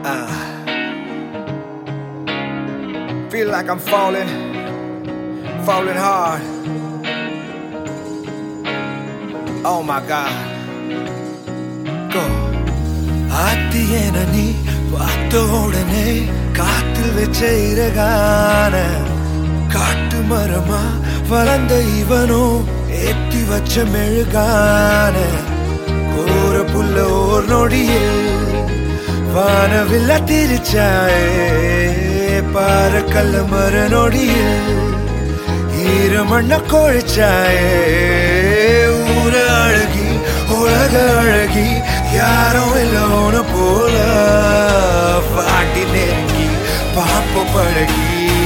Feel like I'm falling, falling hard. Oh my God. Go. ஆத்தியன நீ பார்த்த உடனே காத்தில் வச்ச இறகான காட்டு மரமா வளர்ந்த இவனோ ஏத்தி வச்ச மெழுகான கோர புல்ல ஓர் நொடியில் வானவில்ல திரிச்சாயே பாற கல்ல மர நொடியில் ஈரமண்ண கொழிச்சாயே ஊர அழகி உலக அழகி யாரும் இல்லோன போல பாட்டி நெருங்கி பாப்ப பழகி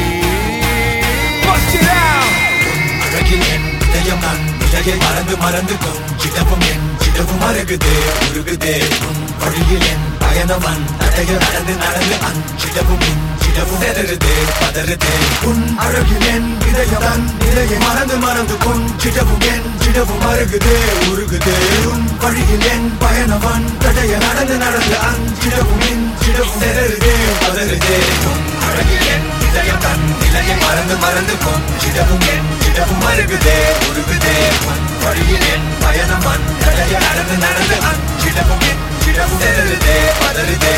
Bust it out! அழகில் என் இதயம் நான் விலையை மறந்து மறந்து கொஞ்சிடவும் என் சிடவும் அருகுதே உருகுதே உன் வழியில் என் பயணமன் தடைய நடந்து நடந்து அஞ்சிடவும் இஞ்சிடவும் செதறுதே பதறுதே உன் அழகில் என் இதயம் தன் நிலையை மறந்து மறந்து கொஞ்சிடவும் என் சிடவும் அருகுதே உருகுதே உன் வழியில் என் பயணமன் தடைய நடந்து நடந்து அஞ்சிடவும் இஞ்சிடவும் செதறுதே பதறுதே உன் அழகில் என் இதயம் தன் நிலையை மறந்து மறந்து கொஞ்சிடவும் என் சிடவும் அருகுதே உருகுதே உன் வழியில் என் பயணம் அந்தடைய நடந்து நடந்து அஞ்சிடவும் என் சிடவும் செதறுதே பதறுதே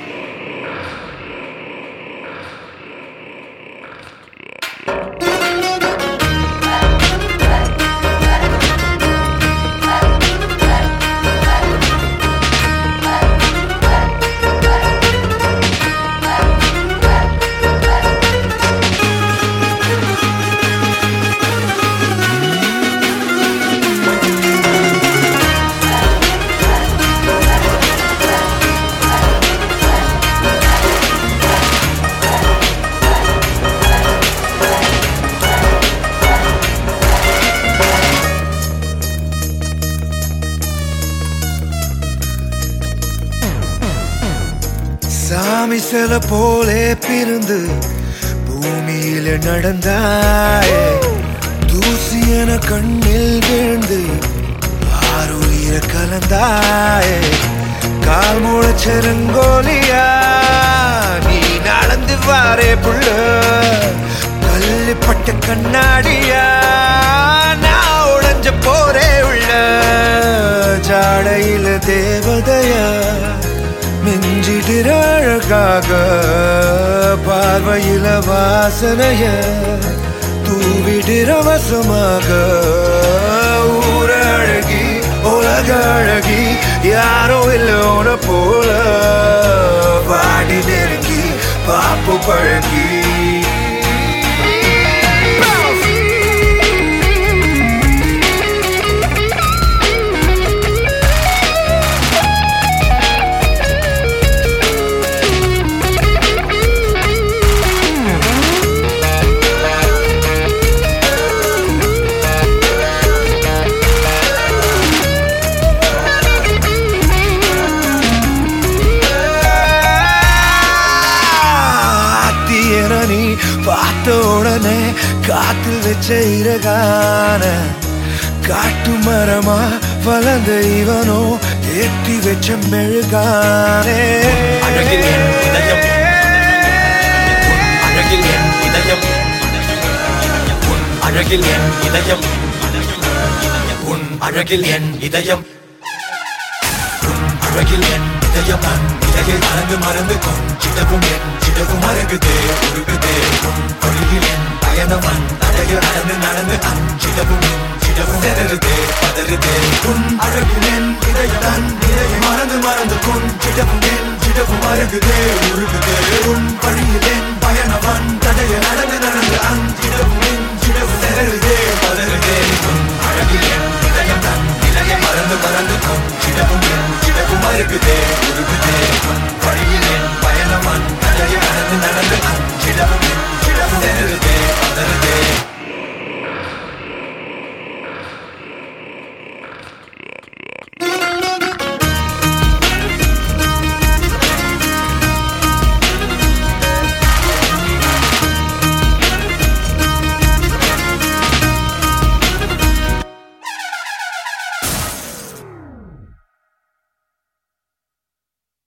சாமி சில போலே பிறந்து பூமியில நடந்தாயே தூசி என கண்ணில் விழுந்து ஆறுயிர கலந்தாயே கால் முளைச்செருங்கோலியா நீ நடந்து வாரே புள்ள கல்லுப்பட்ட கண்ணாடியா நான் உடைஞ்ச போரே உள்ள ஜாடையில தேவதையா மிஞ்சிடிற அழகாக பார்வையில வாசனைய தூவிடிற வசமாக ஊர அழகி உலக அழகி யாரோ இல்லோன போல பாடி நெருங்கி பாப்பு பழகி ஆத்தியன நீ பார்த்த உடனே காத்தில் வச்ச இறகான காட்டு மரமா வளர்ந்த இவனோ ஏற்றி வச்ச மெழுகானே அழகில் என் இதயம் அழகில் என் இதயம் உன் அழகில் என் இதயம் உன் அழகில் என் இதயம் உன் அழகில் என் இதயம் நான் இதையை மறந்து மறந்து கொஞ்சிடவும் என் சிடவும் அருகுதே உருகுதே உன் வழியில் என் பயணம் அந்தடைய நடந்து நடந்து அஞ்சிடவும் இஞ்சிடவும் செதறுதே பதறுதே உன் அழகில் என் இதயம் தன் நிலையை மறந்து மறந்து கொஞ்சிடவும் என் சிடவும் அருகுதே உருகுதே உன் வழியில் என் பயணம் அந்தடைய நடந்து நடந்து அஞ்சிடவும் இஞ்சிடவும் செதறுதே பதறுதே உன்